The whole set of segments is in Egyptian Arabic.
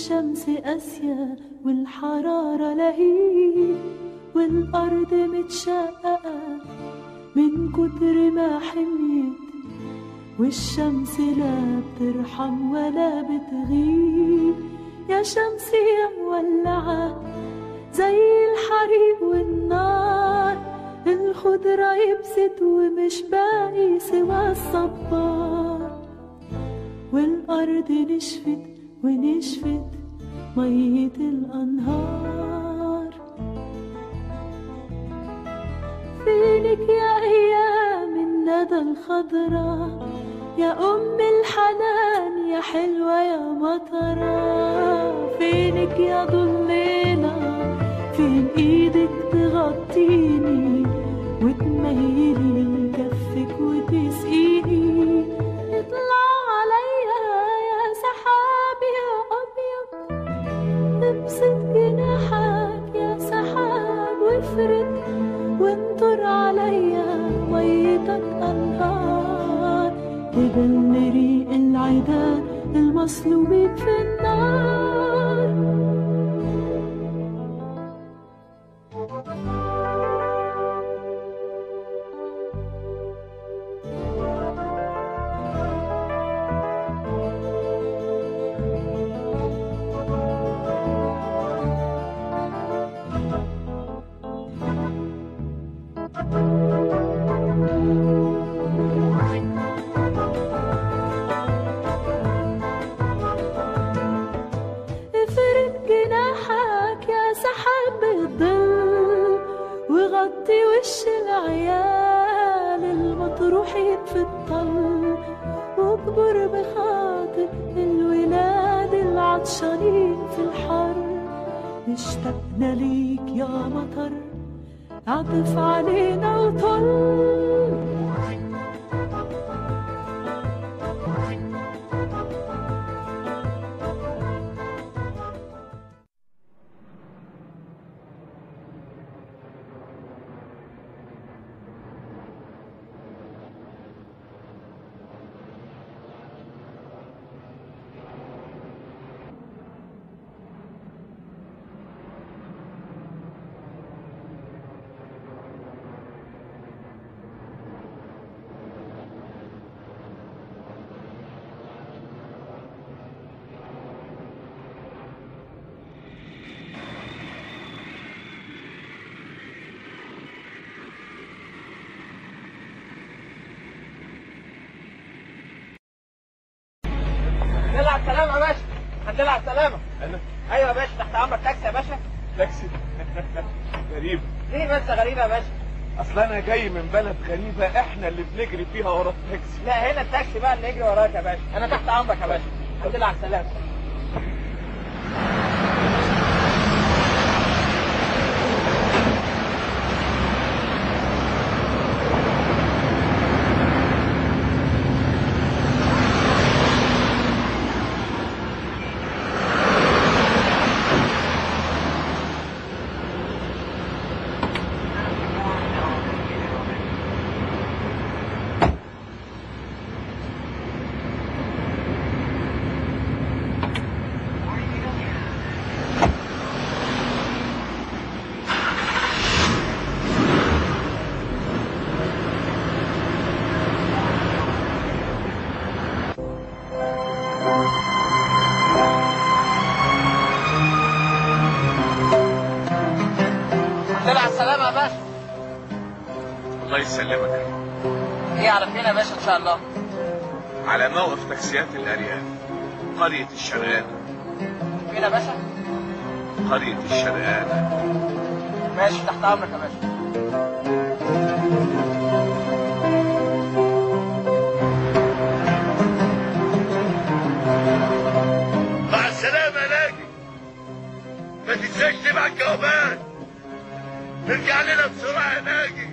الشمس قاسية والحرارة لهيب والأرض متشققة من كتر ما حميت والشمس لا بترحم ولا بتغيب يا شمس يا مولعة زي الحريق والنار الخضرة يبست ومش باقي سوى الصبار والأرض نشفت ونشفت مية الأنهار فينك يا أيام الندى الخضرا يا أم الحنان يا حلوة يا مطرة فينك يا ضليلة فين إيدك تغطيني وتميلي كفك وتسقيني اطلع عليا يا سحاب يا أبيض ابسط جناحك يا سحاب وافرد وانطر عليا ميتك أنهار تبل ريق العيدان المصلوبين في النار افرد جناحك يا سحاب الظل وغطي وش العيال المطروحين في الطل واكبر بخاطر الولاد العطشانين في الحر اشتقنا ليك يا مطر عطف علينا وطل نلعب سلامة يا باشا هنلعب سلامة انا ايوه يا باشا تحت امرك تاكسي يا باشا تاكسي غريب ليه بس غريبة يا باشا اصل انا جاي من بلد غريبه احنا اللي بنجري فيها ورا التاكسي لا هنا التاكسي بقى اللي يجري وراك يا باشا انا تحت امرك يا باشا الحمد لله على السلامة الحمد لله على السلامة يا باشا الله يسلمك ايه على فين يا باشا ان شاء الله على موقف تاكسيات الارياف قريه الشرقانه فين يا باشا قريه الشرقانه ماشي تحت امرك يا باشا مع السلامه يا ناجي ما تنساش تبعت جوابات ارجع لنا بسرعه يا ناجي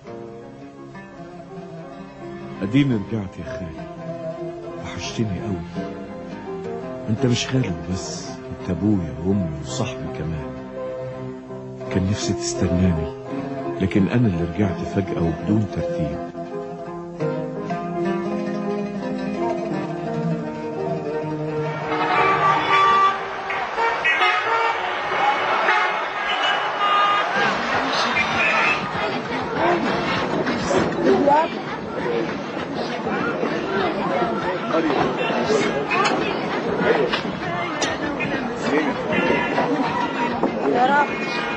اديني رجعت يا خالي وحشتني قوي انت مش خالي بس انت ابويا وامي وصاحبي كمان كان نفسي تستناني لكن انا اللي رجعت فجأة وبدون ترتيب يا رب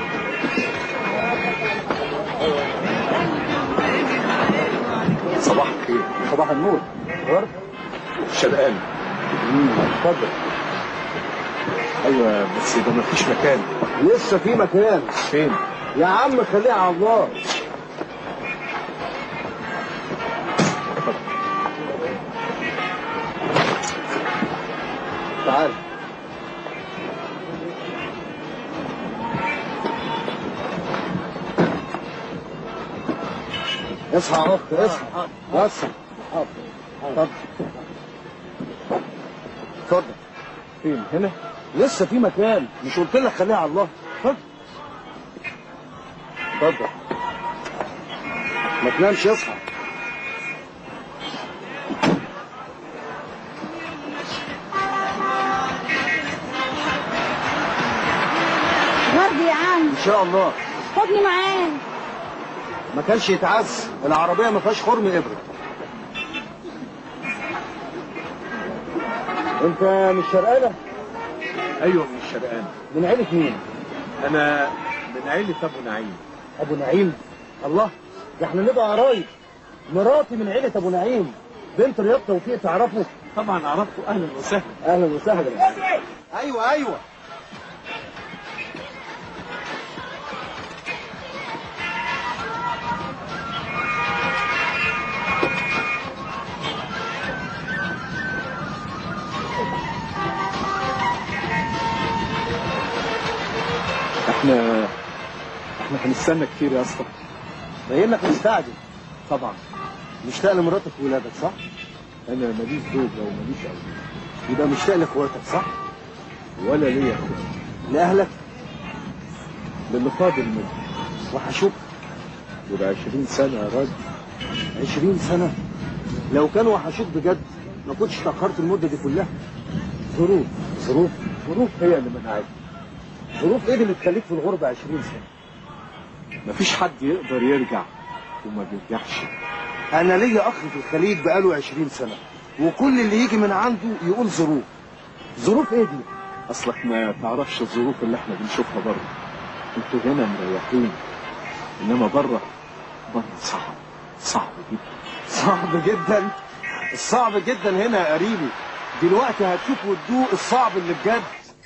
صباح الخير صباح النور ورد شرقان اتفضل ايوه بس ده مفيش مكان لسه في مكان فين يا عم خليها على الله تعال اصحى يا اخت اصحى اصحى اتفضل اتفضل فين هنا لسه في مكان مش قلت لك خليها على الله اتفضل اتفضل ما تنامش اصحى ورد يا عم ان شاء الله خدني معاك ما كانش يتعز العربيه ما فيهاش خرم ابره انت مش شرقانه ايوه من الشرقان من عيله مين انا من عيلة ابو نعيم ابو نعيم الله ده احنا نبقى قرايب مراتي من عيله ابو نعيم بنت رياض توفيق تعرفه طبعا عرفته اهلا وسهلا اهلا وسهلا ايوه ايوه احنا احنا هنستنى كتير يا اسطى باين لك مستعجل طبعا مشتاق لمراتك وولادك صح؟ انا ماليش زوجة وماليش اولاد يبقى مشتاق لاخواتك صح؟ ولا ليا اخوات لاهلك للي فاضل منه وحشوك يبقى 20 سنة يا راجل 20 سنة لو كانوا وحشوك بجد ما كنتش تأخرت المدة دي كلها ظروف ظروف ظروف هي اللي منعتني ظروف ايه اللي تخليك في الغربة 20 سنة مفيش حد يقدر يرجع وما بيرجعش انا ليا اخ في الخليج بقاله 20 سنة وكل اللي يجي من عنده يقول ظروف ظروف ايه دي اصلك ما تعرفش الظروف اللي احنا بنشوفها بره انتوا هنا مريحين انما بره بره صعب صعب جدا صعب جدا الصعب جدا هنا يا قريبي دلوقتي هتشوف وتدوق الصعب اللي بجد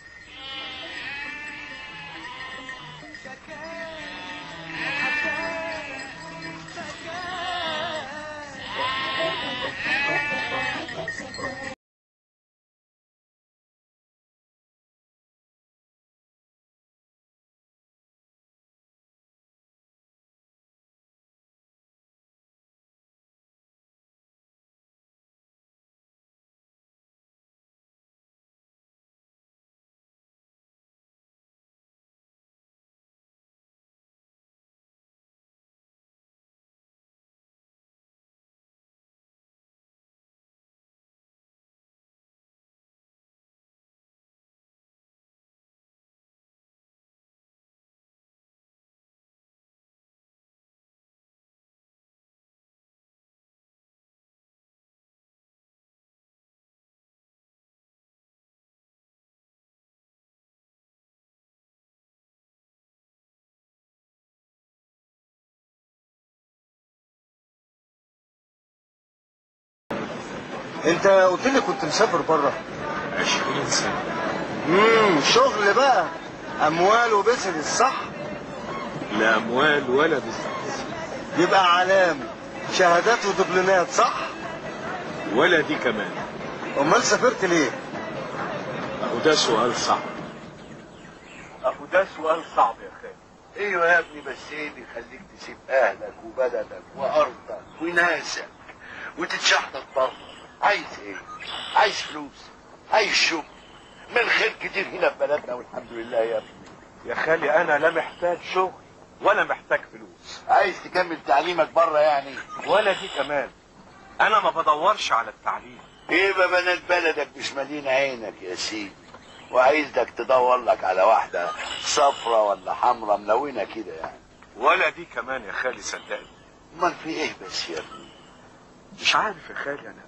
انت قلت لي كنت مسافر بره 20 سنة امم شغل بقى اموال وبزنس صح لا اموال ولا بزنس يبقى علامة شهادات ودبلومات صح ولا دي كمان امال سافرت ليه اهو ده سؤال صعب اهو ده سؤال صعب يا خالد ايوه يا ابني بس ايه اللي يخليك تسيب اهلك وبلدك وارضك وناسك وتتشحطط بره عايز ايه عايز فلوس عايز شغل من خير كتير هنا في بلدنا والحمد لله يا ابني يا خالي انا لا محتاج شغل ولا محتاج فلوس عايز تكمل تعليمك بره يعني ولا دي كمان انا ما بدورش على التعليم ايه بقى بنات بلدك مش مالين عينك يا سيدي وعايزك تدور لك على واحدة صفرة ولا حمرة ملونة كده يعني ولا دي كمان يا خالي صدقني امال في ايه بس يا ابني مش عارف يا خالي انا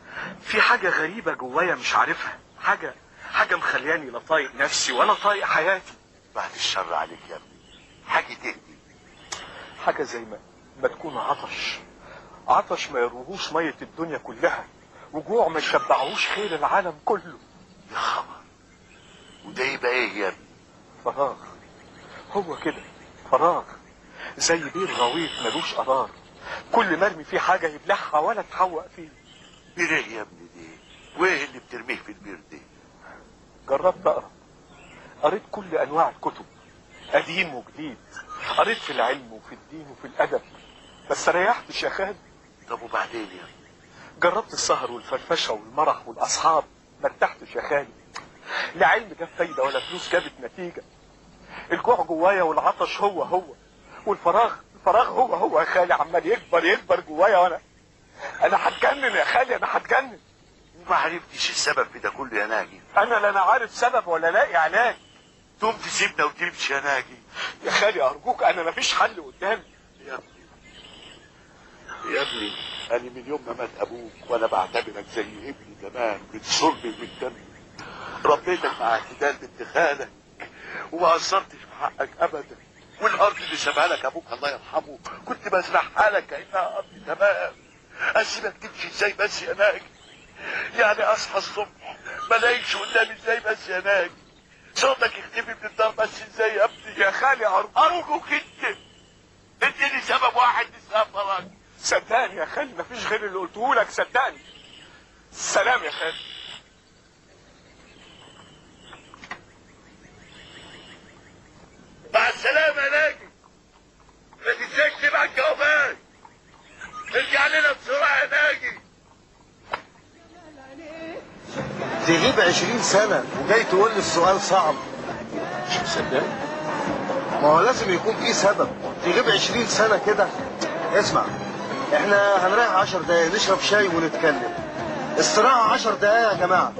في حاجة غريبة جوايا مش عارفها حاجة حاجة مخلياني لا طايق نفسي ولا طايق حياتي بعد الشر عليك يا ابني حاجة تهدي حاجة زي ما ما تكون عطش عطش ما يروهوش مية الدنيا كلها وجوع ما يشبعهوش خير العالم كله يا خبر وده يبقى ايه يا ابني فراغ هو كده فراغ زي بير غويط ملوش قرار كل ما ارمي فيه حاجة يبلعها ولا تحوق فيه بير ايه يا ابني دي وايه اللي بترميه في البير دي جربت اقرا قريت كل انواع الكتب قديم وجديد قريت في العلم وفي الدين وفي الادب بس ريحتش يا خالد طب وبعدين يا ابني جربت السهر والفرفشه والمرح والاصحاب ما ارتحتش يا خالد لا علم جاب فايده ولا فلوس جابت نتيجه الجوع جوايا والعطش هو هو والفراغ الفراغ هو هو يا خالي عمال يكبر يكبر جوايا وانا انا هتجنن يا خالي انا هتجنن وما عرفتش السبب في ده كله يا ناجي انا لا انا عارف سبب ولا لاقي علاج تقوم تسيبنا وتمشي يا ناجي يا خالي ارجوك انا مفيش حل قدامي يا ابني يا ابني انا من يوم ما مات ابوك وانا بعتبرك زي ابني كمان بتصلبي من دمي ربيتك مع اعتدال بنت خالك وما قصرتش في حقك ابدا والارض اللي سابها لك ابوك الله يرحمه كنت بزرعها لك كانها ارض تمام اسيبك تمشي ازاي بس يا ناجي يعني اصحى الصبح ما الاقيش قدامي ازاي بس يا ناجي صوتك يختفي من الدار بس ازاي يا ابني يا خالي ارجوك ارجوك انت انت اللي سبب واحد لسفرك صدقني يا خالي مفيش غير اللي قلته لك صدقني سلام يا خالي مع السلامة يا ناجي ما تنساش تبع الجوابات ارجع لنا بسرعة يا ناجي تغيب عشرين سنة وجاي تقول لي السؤال صعب مش مصدق ما هو لازم يكون في سبب تغيب عشرين سنة كده اسمع احنا هنريح عشر دقايق نشرب شاي ونتكلم استراحة عشر دقايق يا جماعة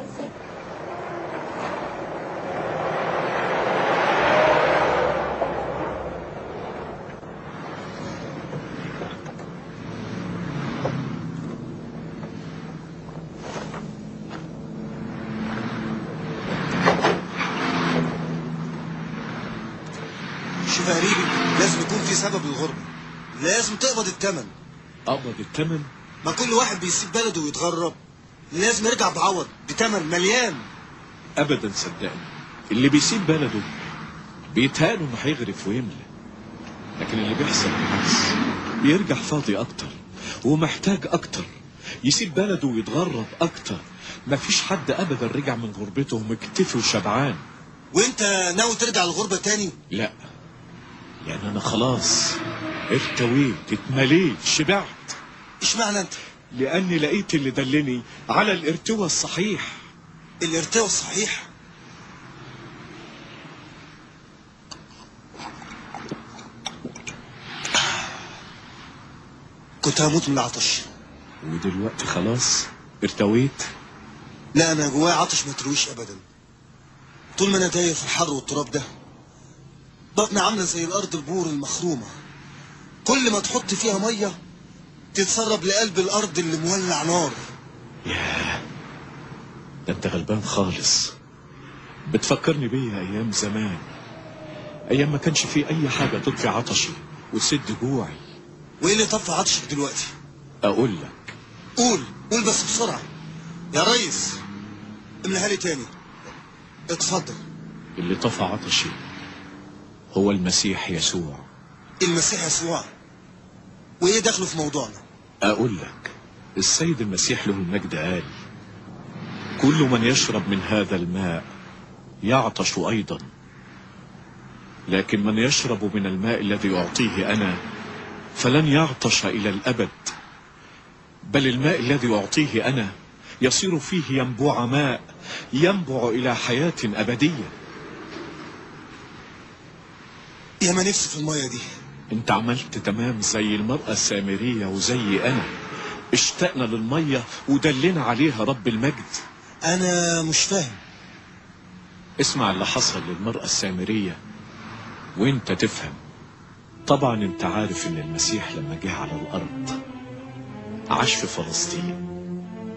شوف يا قريبي لازم يكون في سبب للغربة لازم تقبض الثمن قبض الثمن ما كل واحد بيسيب بلده ويتغرب لازم يرجع بعوض بثمن مليان ابدا صدقني اللي بيسيب بلده بيتهان انه هيغرف ويملى لكن اللي بيحصل بالعكس بيرجع فاضي اكتر ومحتاج اكتر يسيب بلده ويتغرب اكتر مفيش حد ابدا رجع من غربته مكتفي وشبعان وانت ناوي ترجع الغربة تاني لا يعني انا خلاص ارتويت اتمليت شبعت اشمعنى انت لاني لقيت اللي دلني على الارتوى الصحيح الارتوى الصحيح كنت هموت من العطش ودلوقتي خلاص ارتويت لا انا جوايا عطش ما ترويش ابدا طول ما انا داير في الحر والتراب ده بطني عامله زي الارض البور المخرومه كل ما تحط فيها ميه تتسرب لقلب الارض اللي مولع نار ياه ده انت غلبان خالص بتفكرني بيا ايام زمان ايام ما كانش في اي حاجه تطفي عطشي وتسد جوعي وايه اللي طفى عطشك دلوقتي اقول لك قول قول بس بسرعه يا ريس املاها لي تاني اتفضل اللي طفى عطشي هو المسيح يسوع المسيح يسوع وايه دخله في موضوعنا اقول لك السيد المسيح له المجد قال كل من يشرب من هذا الماء يعطش ايضا لكن من يشرب من الماء الذي اعطيه انا فلن يعطش الى الابد بل الماء الذي اعطيه انا يصير فيه ينبوع ماء ينبع الى حياه ابديه يا ما نفسي في الميه دي انت عملت تمام زي المرأة السامرية وزي انا اشتقنا للمية ودلنا عليها رب المجد انا مش فاهم اسمع اللي حصل للمرأة السامرية وانت تفهم طبعا انت عارف ان المسيح لما جه على الارض عاش في فلسطين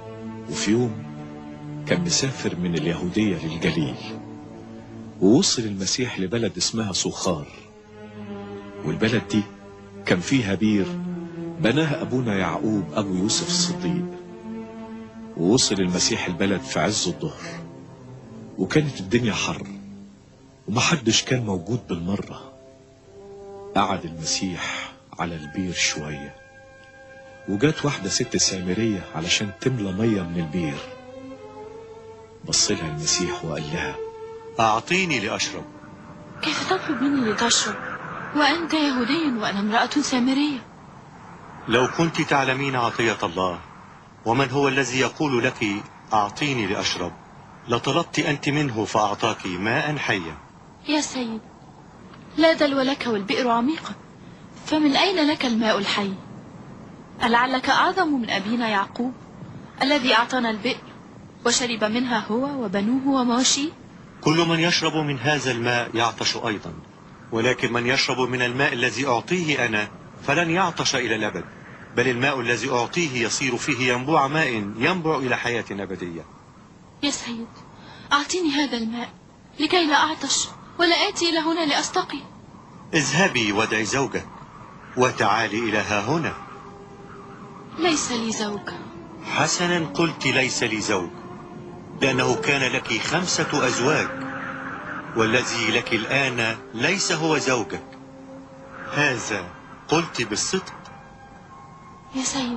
وفي يوم كان مسافر من اليهودية للجليل ووصل المسيح لبلد اسمها سوخار والبلد دي كان فيها بير بناها أبونا يعقوب أبو يوسف الصديق ووصل المسيح البلد في عز الظهر وكانت الدنيا حر ومحدش كان موجود بالمرة قعد المسيح على البير شوية وجات واحدة ست سامرية علشان تملى مية من البير بص لها المسيح وقال لها أعطيني لأشرب كيف تطلب مني لتشرب وأنت يهودي وأنا امرأة سامرية لو كنت تعلمين عطية الله ومن هو الذي يقول لك أعطيني لأشرب لطلبت أنت منه فأعطاك ماء حيا يا سيد لا دلو لك والبئر عميقة فمن أين لك الماء الحي ألعلك أعظم من أبينا يعقوب الذي أعطانا البئر وشرب منها هو وبنوه ومواشيه كل من يشرب من هذا الماء يعطش أيضا ولكن من يشرب من الماء الذي أعطيه أنا فلن يعطش إلى الأبد بل الماء الذي أعطيه يصير فيه ينبوع ماء ينبع إلى حياة أبدية يا سيد أعطيني هذا الماء لكي لا أعطش ولا آتي إلى هنا لأستقي اذهبي وادعي زوجك وتعالي إلى ها هنا ليس لي زوج حسنا قلت ليس لي زوج لأنه كان لك خمسة أزواج والذي لك الآن ليس هو زوجك هذا قلت بالصدق يا سيد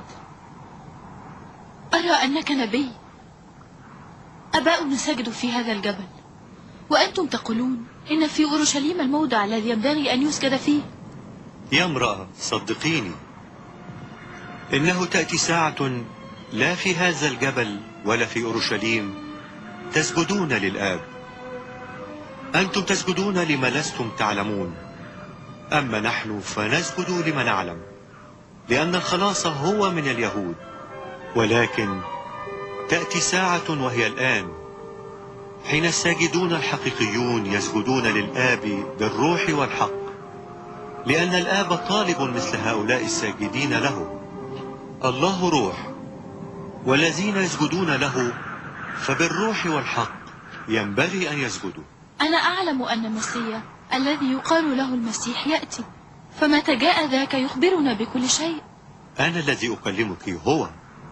أرى أنك نبي أباؤنا سجدوا في هذا الجبل وأنتم تقولون إن في أورشليم الموضع الذي ينبغي أن يسجد فيه يا امرأة صدقيني إنه تأتي ساعة لا في هذا الجبل ولا في أورشليم تسجدون للآب أنتم تسجدون لما لستم تعلمون أما نحن فنسجد لما نعلم لأن الخلاص هو من اليهود ولكن تأتي ساعة وهي الآن حين الساجدون الحقيقيون يسجدون للآب بالروح والحق لأن الآب طالب مثل هؤلاء الساجدين له الله روح والذين يسجدون له فبالروح والحق ينبغي أن يسجدوا أنا أعلم أن المسيح الذي يقال له المسيح يأتي فمتى جاء ذاك يخبرنا بكل شيء أنا الذي أكلمك هو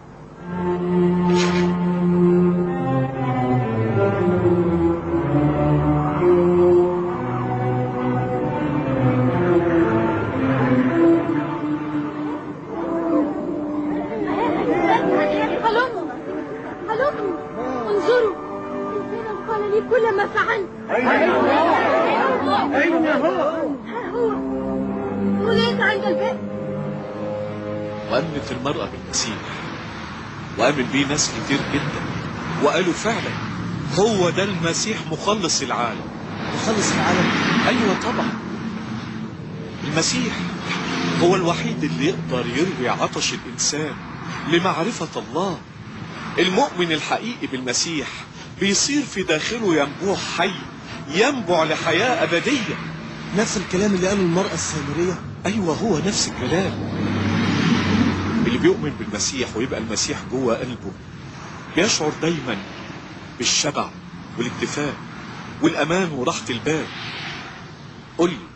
هلم هلم انظروا إنسانا قال لي كل ما فعلت أين هو؟ أين هو؟ ها هو هناك عند البئر وأمنت المرأة بالمسيح وآمن بيه ناس كتير جدا وقالوا فعلا هو ده المسيح مخلص العالم مخلص العالم أيوة طبعا المسيح هو الوحيد اللي يقدر يروي عطش الإنسان لمعرفة الله المؤمن الحقيقي بالمسيح بيصير في داخله ينبوع حي ينبع لحياة أبدية نفس الكلام اللي قاله المرأة السامرية أيوة هو نفس الكلام اللي بيؤمن بالمسيح ويبقى المسيح جوه قلبه بيشعر دايما بالشبع والاكتفاء والأمان وراحة البال قل لي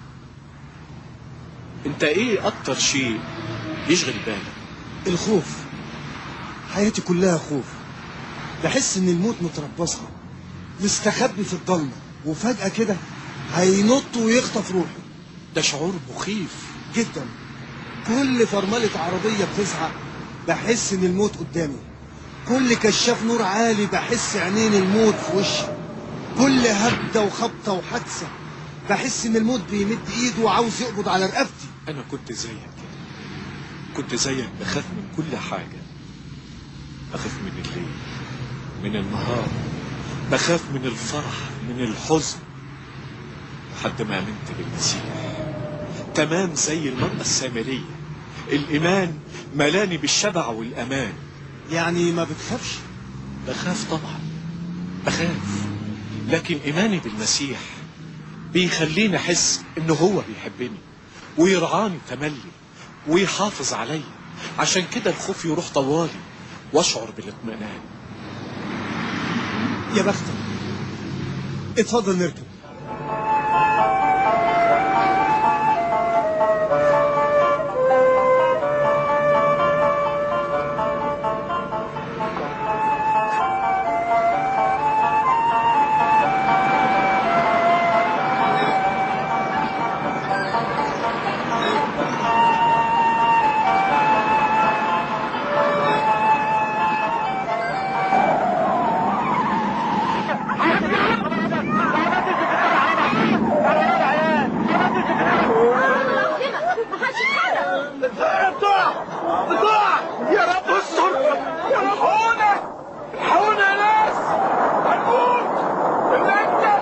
انت ايه اكتر شيء يشغل بالك الخوف حياتي كلها خوف بحس ان الموت متربصني مستخبي في الضلمه وفجأة كده هينط ويخطف روحي ده شعور مخيف جدا كل فرملة عربية بتزعق بحس ان الموت قدامي كل كشاف نور عالي بحس عينين الموت في وشي كل هبدة وخبطة وحادثة بحس ان الموت بيمد ايده وعاوز يقبض على رقبتي انا كنت زيك كده كنت زيك بخاف من كل حاجة بخاف من الليل من النهار بخاف من الفرح من الحزن لحد ما امنت بالمسيح تمام زي المرأة السامرية الإيمان ملاني بالشبع والأمان يعني ما بتخافش بخاف طبعا بخاف لكن إيماني بالمسيح بيخليني أحس إنه هو بيحبني ويرعاني تملي ويحافظ عليا عشان كده الخوف يروح طوالي واشعر بالاطمئنان يا بختك اتفضل نركب بتقع بتقع يا رب استر يا رب الحقونا الحقونا يا ناس هنموت النجدة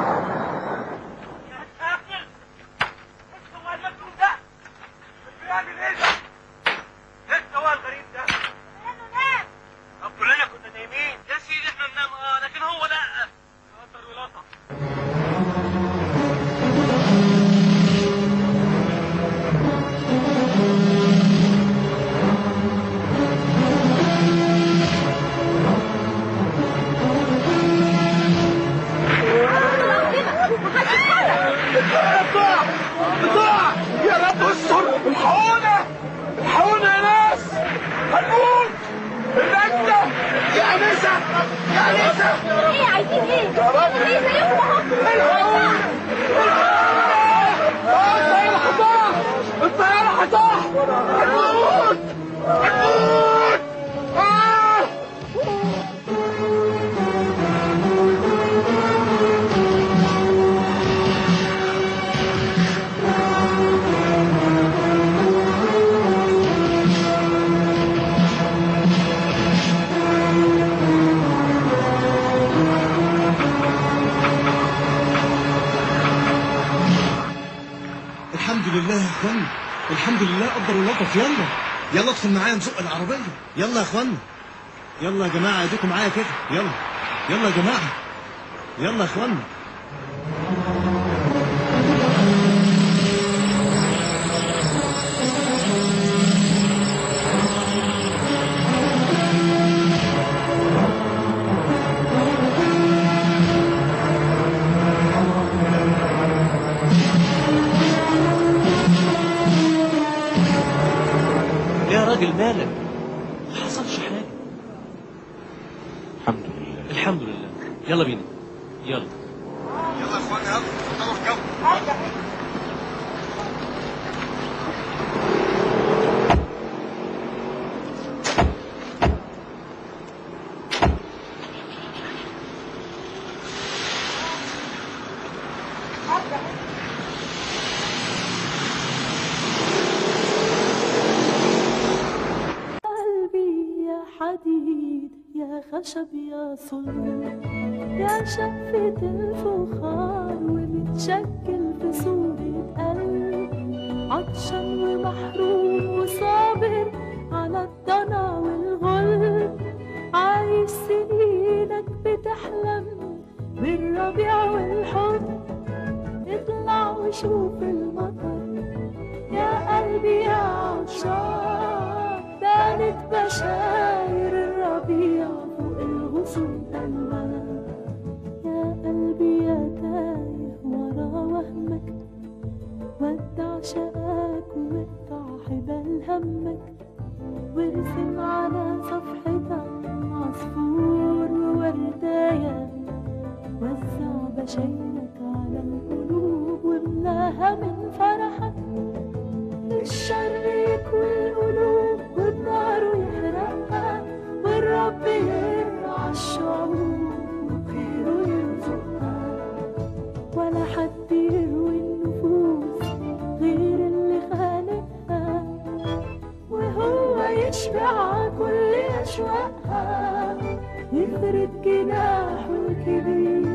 بيعمل ايه ده؟ ايه السواق الغريب ده؟ طب كلنا كنا نايمين يا سيدي احنا ننام اه لكن هو لا قدر ولطف بتقع بتقع يا رب استر الحقونا الحقونا يا ناس هنموت النجدة يا نسا يا نسا ايه عايزين ايه؟ يا رب ايه زيكم اهو الطيارة هتقع الطيارة هتقع هنموت هنموت آه! الحمد لله يا اخوانا الحمد لله قدر ولطف يلا يلا ادخل معايا نزق العربية يلا يا اخوانا يلا يا جماعة ايديكم معايا كده يلا يلا يا جماعة يلا يا اخوانا يا راجل مالك ما حصلش حاجة الحمد لله الحمد لله يلا بينا يلا يلا يا اخوانا يلا اتفضلوا اركبوا قلبي يا حديد يا خشب يا صلب يا شفة الفخار ومتشكل في صورة قلب عطشان ومحروم وصابر على الضنا والغلب عايش سنينك بتحلم بالربيع والحب اطلع وشوف المطر يا قلبي يا عطشان بانت بشاير الربيع فوق الغصون ألوان يا قلبي يا تايه ورا وهمك ودع شقاك وقطع حبال همك وارسم على صفحتك عصفور ووردايه وزع بشايرك على القلوب واملاها من فرحك الشر يكوي القلوب والنار يحرقها والرب يرعى الشعوب وخيره يرزقها ولا حد يروي النفوس غير اللي خالقها وهو يشبع كل أشواقها يفرد جناحه الكبير